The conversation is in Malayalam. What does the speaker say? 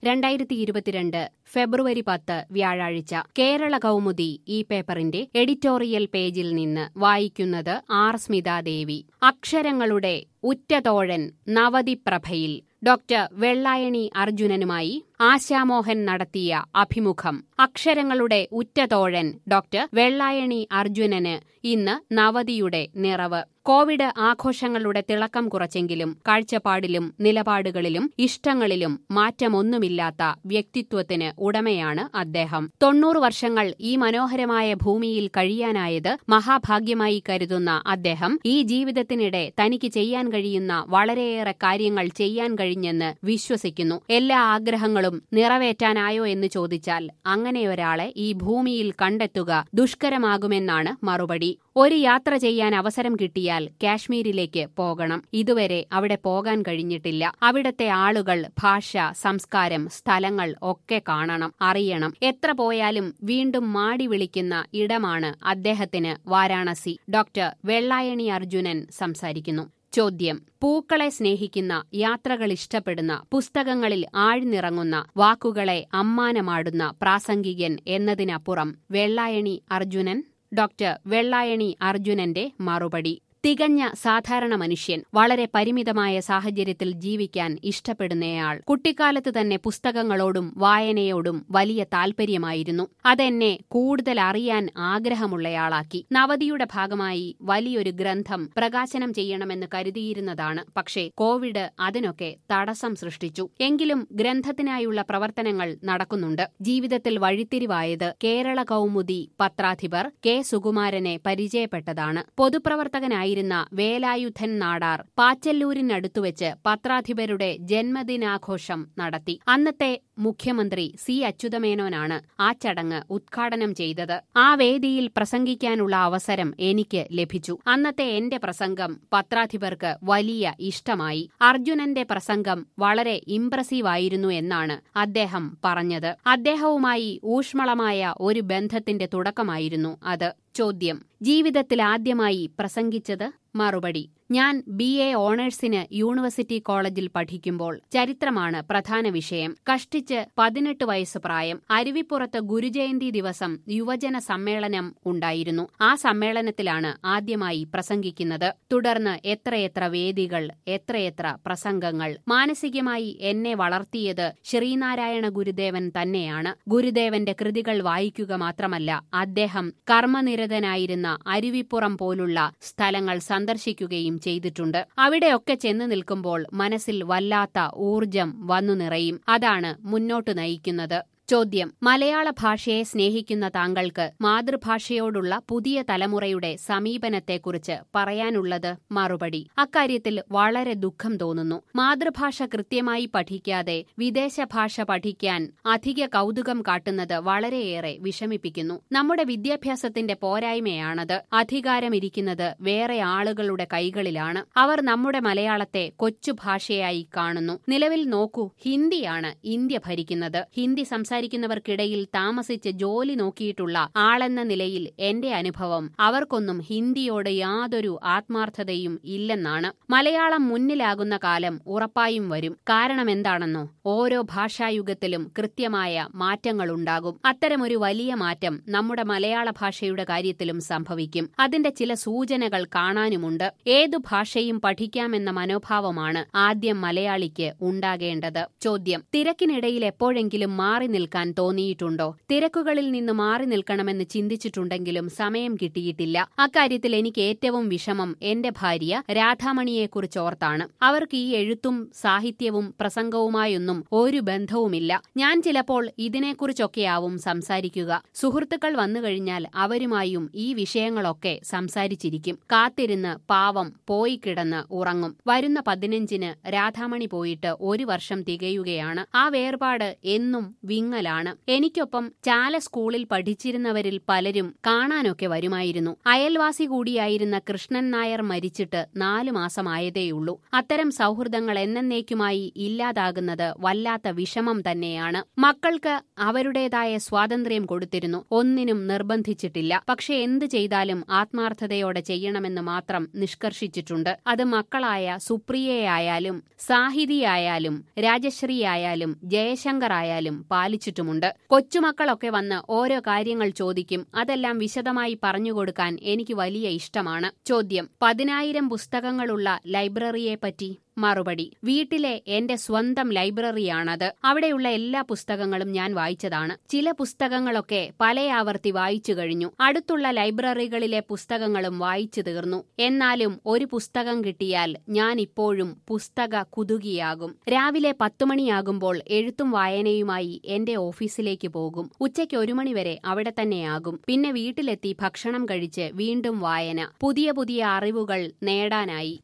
രണ്ടായിരത്തി ഇരുപത്തിരണ്ട് ഫെബ്രുവരി പത്ത് വ്യാഴാഴ്ച കേരള കൗമുദി ഈ പേപ്പറിന്റെ എഡിറ്റോറിയൽ പേജിൽ നിന്ന് വായിക്കുന്നത് ആർ സ്മിതാദേവി അക്ഷരങ്ങളുടെ ഉറ്റതോഴൻ നവതിപ്രഭയിൽ ഡോക്ടർ വെള്ളായണി അർജുനനുമായി ആശാമോഹൻ നടത്തിയ അഭിമുഖം അക്ഷരങ്ങളുടെ ഉറ്റതോഴൻ ഡോക്ടർ വെള്ളായണി അർജുനന് ഇന്ന് നവതിയുടെ നിറവ് കോവിഡ് ആഘോഷങ്ങളുടെ തിളക്കം കുറച്ചെങ്കിലും കാഴ്ചപ്പാടിലും നിലപാടുകളിലും ഇഷ്ടങ്ങളിലും മാറ്റമൊന്നുമില്ലാത്ത വ്യക്തിത്വത്തിന് ഉടമയാണ് അദ്ദേഹം തൊണ്ണൂറ് വർഷങ്ങൾ ഈ മനോഹരമായ ഭൂമിയിൽ കഴിയാനായത് മഹാഭാഗ്യമായി കരുതുന്ന അദ്ദേഹം ഈ ജീവിതത്തിനിടെ തനിക്ക് ചെയ്യാൻ കഴിയുന്ന വളരെയേറെ കാര്യങ്ങൾ ചെയ്യാൻ കഴിഞ്ഞെന്ന് വിശ്വസിക്കുന്നു എല്ലാ ആഗ്രഹങ്ങളും നിറവേറ്റാനായോ എന്ന് ചോദിച്ചാൽ അങ്ങനെയൊരാളെ ഈ ഭൂമിയിൽ കണ്ടെത്തുക ദുഷ്കരമാകുമെന്നാണ് മറുപടി ഒരു യാത്ര ചെയ്യാൻ അവസരം കിട്ടിയാൽ കാശ്മീരിലേക്ക് പോകണം ഇതുവരെ അവിടെ പോകാൻ കഴിഞ്ഞിട്ടില്ല അവിടത്തെ ആളുകൾ ഭാഷ സംസ്കാരം സ്ഥലങ്ങൾ ഒക്കെ കാണണം അറിയണം എത്ര പോയാലും വീണ്ടും മാടി വിളിക്കുന്ന ഇടമാണ് അദ്ദേഹത്തിന് വാരാണസി ഡോക്ടർ വെള്ളായണി അർജുനൻ സംസാരിക്കുന്നു ചോദ്യം പൂക്കളെ സ്നേഹിക്കുന്ന യാത്രകൾ ഇഷ്ടപ്പെടുന്ന പുസ്തകങ്ങളിൽ ആഴ്ന്നിറങ്ങുന്ന വാക്കുകളെ അമ്മാനമാടുന്ന പ്രാസംഗികൻ എന്നതിനപ്പുറം വെള്ളായണി അർജുനൻ ഡോക്ടർ വെള്ളായണി അർജുനന്റെ മറുപടി തികഞ്ഞ സാധാരണ മനുഷ്യൻ വളരെ പരിമിതമായ സാഹചര്യത്തിൽ ജീവിക്കാൻ ഇഷ്ടപ്പെടുന്നയാൾ കുട്ടിക്കാലത്ത് തന്നെ പുസ്തകങ്ങളോടും വായനയോടും വലിയ താൽപര്യമായിരുന്നു അതെന്നെ കൂടുതൽ അറിയാൻ ആഗ്രഹമുള്ളയാളാക്കി നവതിയുടെ ഭാഗമായി വലിയൊരു ഗ്രന്ഥം പ്രകാശനം ചെയ്യണമെന്ന് കരുതിയിരുന്നതാണ് പക്ഷേ കോവിഡ് അതിനൊക്കെ തടസ്സം സൃഷ്ടിച്ചു എങ്കിലും ഗ്രന്ഥത്തിനായുള്ള പ്രവർത്തനങ്ങൾ നടക്കുന്നുണ്ട് ജീവിതത്തിൽ വഴിത്തിരിവായത് കേരള കൗമുദി പത്രാധിപർ കെ സുകുമാരനെ പരിചയപ്പെട്ടതാണ് പൊതുപ്രവർത്തകനായി ആയിരുന്ന വേലായുധൻ നാടാർ പാച്ചല്ലൂരിനടുത്തുവെച്ച് പത്രാധിപരുടെ ജന്മദിനാഘോഷം നടത്തി അന്നത്തെ മുഖ്യമന്ത്രി സി അച്യുതമേനോനാണ് ആ ചടങ്ങ് ഉദ്ഘാടനം ചെയ്തത് ആ വേദിയിൽ പ്രസംഗിക്കാനുള്ള അവസരം എനിക്ക് ലഭിച്ചു അന്നത്തെ എന്റെ പ്രസംഗം പത്രാധിപർക്ക് വലിയ ഇഷ്ടമായി അർജുനന്റെ പ്രസംഗം വളരെ ഇംപ്രസീവായിരുന്നു എന്നാണ് അദ്ദേഹം പറഞ്ഞത് അദ്ദേഹവുമായി ഊഷ്മളമായ ഒരു ബന്ധത്തിന്റെ തുടക്കമായിരുന്നു അത് ചോദ്യം ജീവിതത്തിൽ ആദ്യമായി പ്രസംഗിച്ചത് മറുപടി ഞാൻ ബി എ ഓണേഴ്സിന് യൂണിവേഴ്സിറ്റി കോളേജിൽ പഠിക്കുമ്പോൾ ചരിത്രമാണ് പ്രധാന വിഷയം കഷ്ടിച്ച് പതിനെട്ട് വയസ്സ് പ്രായം അരുവിപ്പുറത്ത് ഗുരുജയന്തി ദിവസം യുവജന സമ്മേളനം ഉണ്ടായിരുന്നു ആ സമ്മേളനത്തിലാണ് ആദ്യമായി പ്രസംഗിക്കുന്നത് തുടർന്ന് എത്രയെത്ര വേദികൾ എത്രയെത്ര പ്രസംഗങ്ങൾ മാനസികമായി എന്നെ വളർത്തിയത് ശ്രീനാരായണ ഗുരുദേവൻ തന്നെയാണ് ഗുരുദേവന്റെ കൃതികൾ വായിക്കുക മാത്രമല്ല അദ്ദേഹം കർമ്മനിരതനായിരുന്ന അരുവിപ്പുറം പോലുള്ള സ്ഥലങ്ങൾ സന്ദർശിക്കുകയും ചെയ്തിട്ടുണ്ട് അവിടെയൊക്കെ ചെന്നു നിൽക്കുമ്പോൾ മനസ്സിൽ വല്ലാത്ത ഊർജം വന്നു നിറയും അതാണ് മുന്നോട്ട് നയിക്കുന്നത് ചോദ്യം മലയാള ഭാഷയെ സ്നേഹിക്കുന്ന താങ്കൾക്ക് മാതൃഭാഷയോടുള്ള പുതിയ തലമുറയുടെ സമീപനത്തെക്കുറിച്ച് പറയാനുള്ളത് മറുപടി അക്കാര്യത്തിൽ വളരെ ദുഃഖം തോന്നുന്നു മാതൃഭാഷ കൃത്യമായി പഠിക്കാതെ വിദേശ ഭാഷ പഠിക്കാൻ അധിക കൗതുകം കാട്ടുന്നത് വളരെയേറെ വിഷമിപ്പിക്കുന്നു നമ്മുടെ വിദ്യാഭ്യാസത്തിന്റെ പോരായ്മയാണത് അധികാരമിരിക്കുന്നത് വേറെ ആളുകളുടെ കൈകളിലാണ് അവർ നമ്മുടെ മലയാളത്തെ കൊച്ചു ഭാഷയായി കാണുന്നു നിലവിൽ നോക്കൂ ഹിന്ദിയാണ് ഇന്ത്യ ഭരിക്കുന്നത് ഹിന്ദി സംസാരിക്കുന്ന സംസാരിക്കുന്നവർക്കിടയിൽ താമസിച്ച് ജോലി നോക്കിയിട്ടുള്ള ആളെന്ന നിലയിൽ എന്റെ അനുഭവം അവർക്കൊന്നും ഹിന്ദിയോട് യാതൊരു ആത്മാർത്ഥതയും ഇല്ലെന്നാണ് മലയാളം മുന്നിലാകുന്ന കാലം ഉറപ്പായും വരും കാരണം എന്താണെന്നോ ഓരോ ഭാഷായുഗത്തിലും കൃത്യമായ മാറ്റങ്ങളുണ്ടാകും അത്തരമൊരു വലിയ മാറ്റം നമ്മുടെ മലയാള ഭാഷയുടെ കാര്യത്തിലും സംഭവിക്കും അതിന്റെ ചില സൂചനകൾ കാണാനുമുണ്ട് ഏതു ഭാഷയും പഠിക്കാമെന്ന മനോഭാവമാണ് ആദ്യം മലയാളിക്ക് ഉണ്ടാകേണ്ടത് ചോദ്യം തിരക്കിനിടയിൽ എപ്പോഴെങ്കിലും മാറി നിൽക്കാൻ തോന്നിയിട്ടുണ്ടോ തിരക്കുകളിൽ നിന്ന് മാറി നിൽക്കണമെന്ന് ചിന്തിച്ചിട്ടുണ്ടെങ്കിലും സമയം കിട്ടിയിട്ടില്ല അക്കാര്യത്തിൽ എനിക്ക് ഏറ്റവും വിഷമം എന്റെ ഭാര്യ രാധാമണിയെക്കുറിച്ച് ഓർത്താണ് അവർക്ക് ഈ എഴുത്തും സാഹിത്യവും പ്രസംഗവുമായൊന്നും ഒരു ബന്ധവുമില്ല ഞാൻ ചിലപ്പോൾ ഇതിനെക്കുറിച്ചൊക്കെയാവും സംസാരിക്കുക സുഹൃത്തുക്കൾ വന്നുകഴിഞ്ഞാൽ അവരുമായും ഈ വിഷയങ്ങളൊക്കെ സംസാരിച്ചിരിക്കും കാത്തിരുന്ന് പാവം പോയി കിടന്ന് ഉറങ്ങും വരുന്ന പതിനഞ്ചിന് രാധാമണി പോയിട്ട് ഒരു വർഷം തികയുകയാണ് ആ വേർപാട് എന്നും വിങ്ങ വിങ്ങലാണ് എനിക്കൊപ്പം ചാല സ്കൂളിൽ പഠിച്ചിരുന്നവരിൽ പലരും കാണാനൊക്കെ വരുമായിരുന്നു അയൽവാസി കൂടിയായിരുന്ന കൃഷ്ണൻ നായർ മരിച്ചിട്ട് നാലു മാസമായതേയുള്ളൂ അത്തരം സൗഹൃദങ്ങൾ എന്നേക്കുമായി ഇല്ലാതാകുന്നത് വല്ലാത്ത വിഷമം തന്നെയാണ് മക്കൾക്ക് അവരുടേതായ സ്വാതന്ത്ര്യം കൊടുത്തിരുന്നു ഒന്നിനും നിർബന്ധിച്ചിട്ടില്ല പക്ഷെ എന്തു ചെയ്താലും ആത്മാർത്ഥതയോടെ ചെയ്യണമെന്ന് മാത്രം നിഷ്കർഷിച്ചിട്ടുണ്ട് അത് മക്കളായ സുപ്രിയയായാലും സാഹിതിയായാലും രാജശ്രീയായാലും ജയശങ്കറായാലും പാലിച്ചിട്ടുമുണ്ട് കൊച്ചുമക്കളൊക്കെ വന്ന് ഓരോ കാര്യങ്ങൾ ചോദിക്കും അതെല്ലാം വിശദമായി പറഞ്ഞുകൊടുക്കാൻ എനിക്ക് വലിയ ഇഷ്ടമാണ് ചോദ്യം പതിനായിരം പുസ്തകങ്ങളുള്ള ലൈബ്രറിയെപ്പറ്റി മറുപടി വീട്ടിലെ എന്റെ സ്വന്തം ലൈബ്രറിയാണത് അവിടെയുള്ള എല്ലാ പുസ്തകങ്ങളും ഞാൻ വായിച്ചതാണ് ചില പുസ്തകങ്ങളൊക്കെ പലയാവർത്തി വായിച്ചു കഴിഞ്ഞു അടുത്തുള്ള ലൈബ്രറികളിലെ പുസ്തകങ്ങളും വായിച്ചു തീർന്നു എന്നാലും ഒരു പുസ്തകം കിട്ടിയാൽ ഞാൻ ഇപ്പോഴും പുസ്തക കുതുകിയാകും രാവിലെ പത്തുമണിയാകുമ്പോൾ എഴുത്തും വായനയുമായി എന്റെ ഓഫീസിലേക്ക് പോകും ഉച്ചയ്ക്ക് ഒരു മണിവരെ അവിടെ തന്നെയാകും പിന്നെ വീട്ടിലെത്തി ഭക്ഷണം കഴിച്ച് വീണ്ടും വായന പുതിയ പുതിയ അറിവുകൾ നേടാനായി